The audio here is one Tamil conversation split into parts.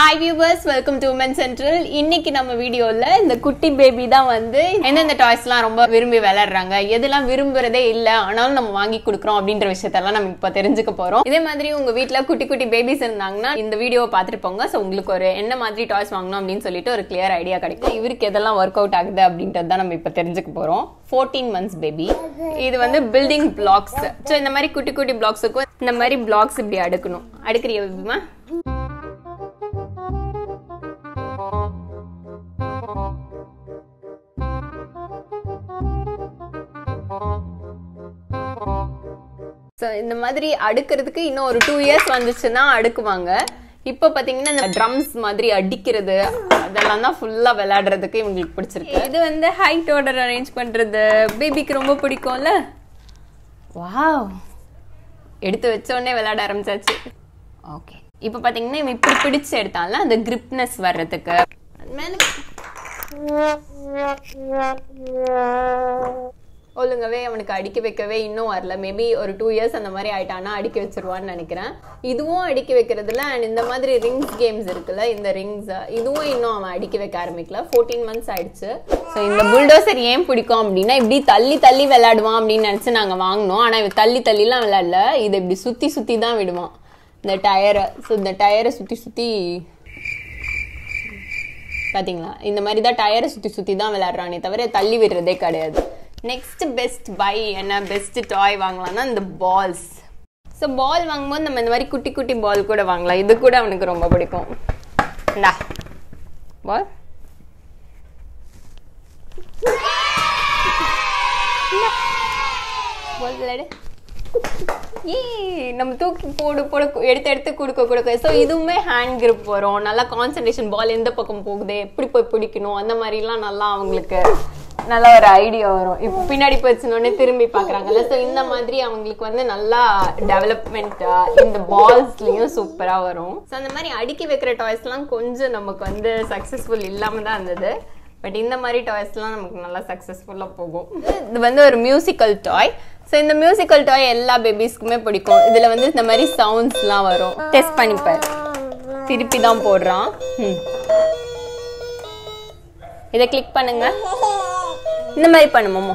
Hi viewers welcome to woman central இன்னைக்கு நம்ம வீடியோல இந்த குட்டி பேபி தான் வந்து எந்தெந்த டாய்ஸ்லாம் ரொம்ப விரும்பி விளையாடுறாங்க எதெல்லாம் விரும்புறதே இல்ல ஆனாலும் நம்ம வாங்கி கொடுக்குறோம் அப்படின்ற விஷயத்தெல்லாம் நம்ம இப்போ தெரிஞ்சுக்க போறோம் இதே மாதிரி உங்க வீட்ல குட்டி குட்டி பேபிஸ் இருந்தாங்கன்னா இந்த வீடியோவை பார்த்துட்டு போங்க ஸோ உங்களுக்கு ஒரு என்ன மாதிரி டாய்ஸ் வாங்கணும் அப்படின்னு சொல்லிட்டு ஒரு கிளியர் ஐடியா கிடைக்கும் இவருக்கு எதெல்லாம் ஒர்க் அவுட் ஆகுது அப்படின்றது தான் நம்ம இப்போ தெரிஞ்சுக்க போறோம் ஃபோர்டீன் மந்த்ஸ் பேபி இது வந்து பில்டிங் பிளாக்ஸ் ஸோ இந்த மாதிரி குட்டி குட்டி பிளாக்ஸுக்கும் இந்த மாதிரி பிளாக்ஸ் இப்படி அடுக்கணும் அடுக்கிறியா பேபிமா ஸோ இந்த மாதிரி அடுக்கிறதுக்கு இன்னும் ஒரு டூ இயர்ஸ் வந்துச்சுன்னா அடுக்குவாங்க இப்போ பார்த்தீங்கன்னா இந்த ட்ரம்ஸ் மாதிரி அடிக்கிறது அதெல்லாம் தான் ஃபுல்லாக விளையாடுறதுக்கு இவங்களுக்கு பிடிச்சிருக்கு இது வந்து ஹைட் ஆர்டர் அரேஞ்ச் பண்ணுறது பேபிக்கு ரொம்ப பிடிக்கும்ல வாவ் எடுத்து வச்ச உடனே விளையாட ஆரம்பிச்சாச்சு ஓகே இப்போ பார்த்தீங்கன்னா இவன் இப்படி பிடிச்சு எடுத்தால அந்த கிரிப்னஸ் வர்றதுக்கு மேலே ஒழுங்கவே அவனுக்கு அடிக்க வைக்கவே இன்னும் வரல மேபி ஒரு டூ இயர்ஸ் அந்த மாதிரி ஆயிட்டானா அடிக்க வச்சிருவான்னு நினைக்கிறேன் இதுவும் அடிக்க வைக்கிறதுல அண்ட் இந்த மாதிரி ரிங்ஸ் கேம்ஸ் இருக்குல்ல இந்த ரிங்ஸ் இதுவும் இன்னும் அவன் அடிக்க வைக்க ஆரம்பிக்கல ஃபோர்டீன் மந்த்ஸ் ஆயிடுச்சு ஸோ இந்த புல்டோசர் ஏன் பிடிக்கும் அப்படின்னா இப்படி தள்ளி தள்ளி விளையாடுவான் அப்படின்னு நினச்சி நாங்கள் வாங்கினோம் ஆனால் இவன் தள்ளி தள்ளிலாம் விளையாடல இதை இப்படி சுற்றி சுற்றி தான் விடுவான் இந்த டயரை ஸோ இந்த டயரை சுற்றி சுற்றி பாத்தீங்களா இந்த மாதிரி தான் டயரை சுற்றி சுற்றி தான் விளையாடுறானே தவிர தள்ளி விடுறதே கிடையாது நெக்ஸ்ட் பெஸ்ட் பை என்ன பெஸ்ட் டாய் வாங்கலாம்னா இந்த பால்ஸ் ஸோ பால் வாங்கும்போது நம்ம இந்த மாதிரி குட்டி குட்டி பால் கூட வாங்கலாம் இது கூட அவனுக்கு ரொம்ப பிடிக்கும் இந்தா பால் பால் விளையாடு ஏ நம்ம தூக்கி போடு போட எடுத்து எடுத்து கொடுக்க கொடுக்க ஸோ இதுவுமே ஹேண்ட் கிரிப் வரும் நல்லா கான்சன்ட்ரேஷன் பால் எந்த பக்கம் போகுது எப்படி போய் பிடிக்கணும் அந்த மாதிரிலாம் நல்லா அவங்களுக்கு நல்ல ஒரு ஐடியா வரும் இப்போ பின்னாடி போச்சுனோடனே திரும்பி பார்க்குறாங்கல்ல ஸோ இந்த மாதிரி அவங்களுக்கு வந்து நல்லா டெவலப்மெண்ட் இந்த பால்ஸ்லேயும் சூப்பராக வரும் ஸோ அந்த மாதிரி அடுக்கி வைக்கிற டாய்ஸ்லாம் கொஞ்சம் நமக்கு வந்து சக்ஸஸ்ஃபுல் இல்லாமல் தான் இருந்தது பட் இந்த மாதிரி டாய்ஸ்லாம் நமக்கு நல்லா சக்ஸஸ்ஃபுல்லாக போகும் இது வந்து ஒரு மியூசிக்கல் டாய் ஸோ இந்த மியூசிக்கல் டாய் எல்லா பேபிஸ்க்குமே பிடிக்கும் இதில் வந்து இந்த மாதிரி சவுண்ட்ஸ்லாம் வரும் டெஸ்ட் பண்ணிப்பார் திருப்பி தான் போடுறான் ம். இதை கிளிக் பண்ணுங்க இந்த மாதிரி பண்ணுமோமோ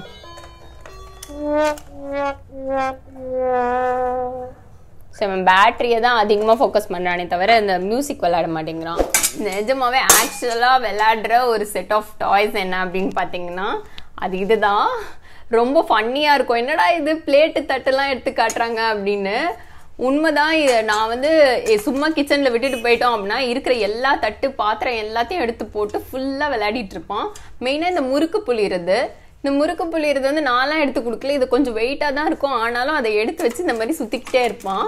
ஸோ அவன் பேட்டரியை தான் அதிகமாக ஃபோக்கஸ் பண்ணுறானே தவிர இந்த மியூசிக் விளையாட மாட்டேங்கிறான் நிஜமாவே ஆக்சுவலாக விளையாடுற ஒரு செட் ஆஃப் டாய்ஸ் என்ன அப்படின்னு பார்த்தீங்கன்னா அது இதுதான் ரொம்ப ஃபன்னியாக இருக்கும் என்னடா இது பிளேட்டு தட்டெல்லாம் எடுத்து காட்டுறாங்க அப்படின்னு உண்மைதான் இது நான் வந்து எ- சும்மா கிச்சனில் விட்டுட்டு போயிட்டோம் அப்படின்னா இருக்கிற எல்லா தட்டு பாத்திரம் எல்லாத்தையும் எடுத்து போட்டு ஃபுல்லாக விளையாடிட்டு இருப்பான் மெயினாக இந்த முறுக்கு புளியறது இந்த முறுக்கு புளியறது வந்து நான்லாம் எடுத்து கொடுக்கல இது கொஞ்சம் வெயிட்டாக தான் இருக்கும் ஆனாலும் அதை எடுத்து வச்சு இந்த மாதிரி சுற்றிக்கிட்டே இருப்பான்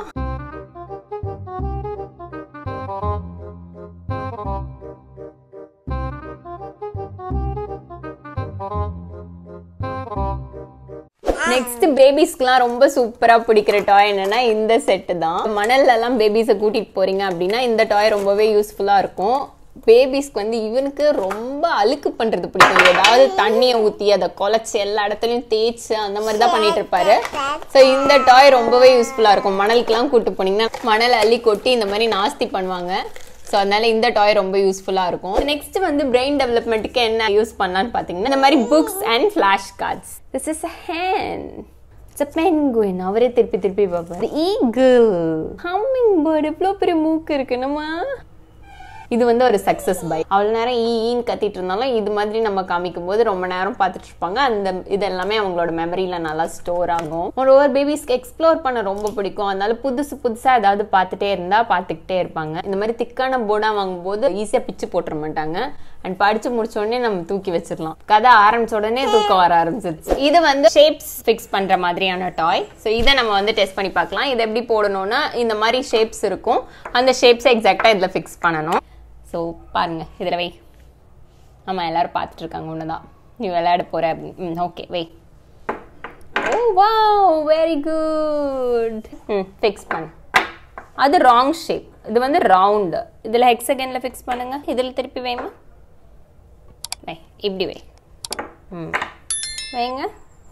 நெக்ஸ்ட் பேபிஸ்க்குலாம் ரொம்ப சூப்பரா பிடிக்கிற டாய் என்னன்னா இந்த செட்டு தான் மணல்ல எல்லாம் பேபிஸை கூட்டிட்டு போறீங்க அப்படின்னா இந்த டாய் ரொம்பவே யூஸ்ஃபுல்லா இருக்கும் பேபிஸ்க்கு வந்து இவனுக்கு ரொம்ப அழுக்கு பண்றது பிடிக்கும் ஏதாவது தண்ணியை ஊத்தி அதை குலைச்சு எல்லா இடத்துலயும் தேய்ச்சு அந்த மாதிரி தான் பண்ணிட்டு இருப்பாரு ஸோ இந்த டாய் ரொம்பவே யூஸ்ஃபுல்லா இருக்கும் மணலுக்குலாம் கூட்டு போனீங்கன்னா மணல் அள்ளி கொட்டி இந்த மாதிரி நாஸ்தி பண்ணுவாங்க ஸோ அதனால இந்த டாய் ரொம்ப யூஸ்ஃபுல்லாக இருக்கும் நெக்ஸ்ட் வந்து பிரெயின் டெவலப்மெண்ட்டுக்கு என்ன யூஸ் பண்ணலான்னு பார்த்தீங்கன்னா இந்த மாதிரி books and flash cards this is a hen it's a penguin அவரே திருப்பி திருப்பி பார்ப்பார் ஈகிள் ஹம்மிங் பேர்டு இவ்வளோ பெரிய மூக்கு இருக்கு நம்ம இது வந்து ஒரு சக்ஸஸ் பை அவ்வளோ நேரம் ஈ ஈன்னு கத்திட்டு இருந்தாலும் இது மாதிரி நம்ம காமிக்கும் போது ரொம்ப நேரம் பார்த்துட்டு இருப்பாங்க அந்த இது எல்லாமே அவங்களோட மெமரியில் நல்லா ஸ்டோர் ஆகும் ஒரு ஒவ்வொரு பேபிஸ்க்கு எக்ஸ்ப்ளோர் பண்ண ரொம்ப பிடிக்கும் அதனால புதுசு புதுசாக ஏதாவது பார்த்துட்டே இருந்தால் பார்த்துக்கிட்டே இருப்பாங்க இந்த மாதிரி திக்கான போர்டாக வாங்கும்போது ஈஸியாக பிச்சு போட்டுற மாட்டாங்க அண்ட் படிச்சு முடிச்ச உடனே நம்ம தூக்கி வச்சிடலாம் கதை ஆரம்பிச்ச உடனே தூக்கம் வர ஆரம்பிச்சிருச்சு இது வந்து ஷேப்ஸ் ஃபிக்ஸ் பண்ற மாதிரியான டாய் ஸோ இதை நம்ம வந்து டெஸ்ட் பண்ணி பார்க்கலாம் இது எப்படி போடணும்னா இந்த மாதிரி ஷேப்ஸ் இருக்கும் அந்த ஷேப்ஸை எக்ஸாக்டாக இதில் ஃபிக்ஸ் பண்ணணும் ஸோ பாருங்க இதில் வை ஆமாம் எல்லாரும் பார்த்துட்டு இருக்காங்க ஒன்று நீ விளையாட போற அப்படின்னு ம் okay why oh wow very good hmm fix பண்ணு அது ராங் ஷேப் இது வந்து ரவுண்டு இதில் ஹெக்ஸகனில் ஃபிக்ஸ் பண்ணுங்க இதில் திருப்பி வைமா வை இப்படி வை ம் வைங்க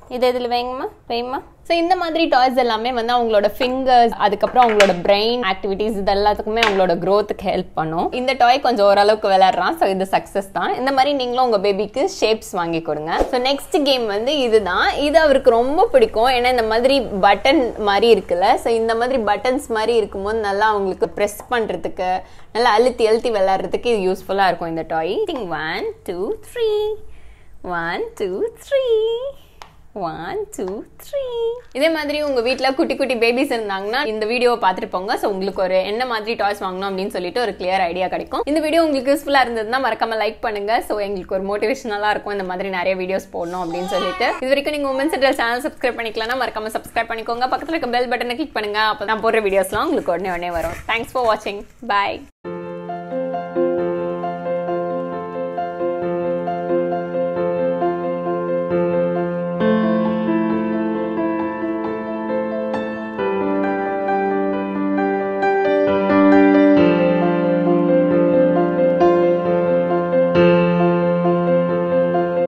இது இதில் வைங்கம்மா வைங்கம்மா ஸோ இந்த மாதிரி டாய்ஸ் எல்லாமே வந்து அவங்களோட ஃபிங்கர்ஸ் அதுக்கப்புறம் அவங்களோட பிரெயின் ஆக்டிவிட்டீஸ் இது எல்லாத்துக்குமே அவங்களோட க்ரோத்துக்கு ஹெல்ப் பண்ணும் இந்த டாய் கொஞ்சம் ஓரளவுக்கு விளையாடுறான் ஸோ இது சக்ஸஸ் தான் இந்த மாதிரி நீங்களும் உங்கள் பேபிக்கு ஷேப்ஸ் வாங்கி கொடுங்க ஸோ நெக்ஸ்ட் கேம் வந்து இதுதான் இது அவருக்கு ரொம்ப பிடிக்கும் ஏன்னா இந்த மாதிரி பட்டன் மாதிரி இருக்குல்ல ஸோ இந்த மாதிரி பட்டன்ஸ் மாதிரி இருக்கும்போது நல்லா அவங்களுக்கு ப்ரெஸ் பண்ணுறதுக்கு நல்லா அழுத்தி அழுத்தி விளையாடுறதுக்கு இது யூஸ்ஃபுல்லாக இருக்கும் இந்த toy thing one two three one two three one two three இதே மாதிரி உங்க வீட்டில் குட்டி குட்டி பேபிஸ் இருந்தாங்கன்னா இந்த வீடியோவை பார்த்துட்டு போங்க ஸோ உங்களுக்கு ஒரு என்ன மாதிரி டாய்ஸ் வாங்கணும் அப்படின்னு சொல்லிட்டு ஒரு கிளியர் ஐடியா கிடைக்கும் இந்த வீடியோ உங்களுக்கு யூஸ்ஃபுல்லாக இருந்ததுன்னா மறக்காம லைக் பண்ணுங்க ஸோ எங்களுக்கு ஒரு மோட்டிவேஷனலாக இருக்கும் இந்த மாதிரி நிறைய வீடியோஸ் போடணும் அப்படின்னு சொல்லிட்டு இது வரைக்கும் நீங்க உமன்ஸ் டெல் சேனல் சப்ஸ்கிரைப் பண்ணிக்கலாம் மறக்காம சப்ஸ்கிரைப் பண்ணிக்கோங்க பக்கத்தில் இருக்க பெல் பட்டனை கிளிக் பண்ணுங்க அப்போ நான் போடுற வீடியோஸ்லாம் உங்களுக்கு உடனே உடனே வரும் தேங்க்ஸ் ஃபார் வாட்சிங் பாய்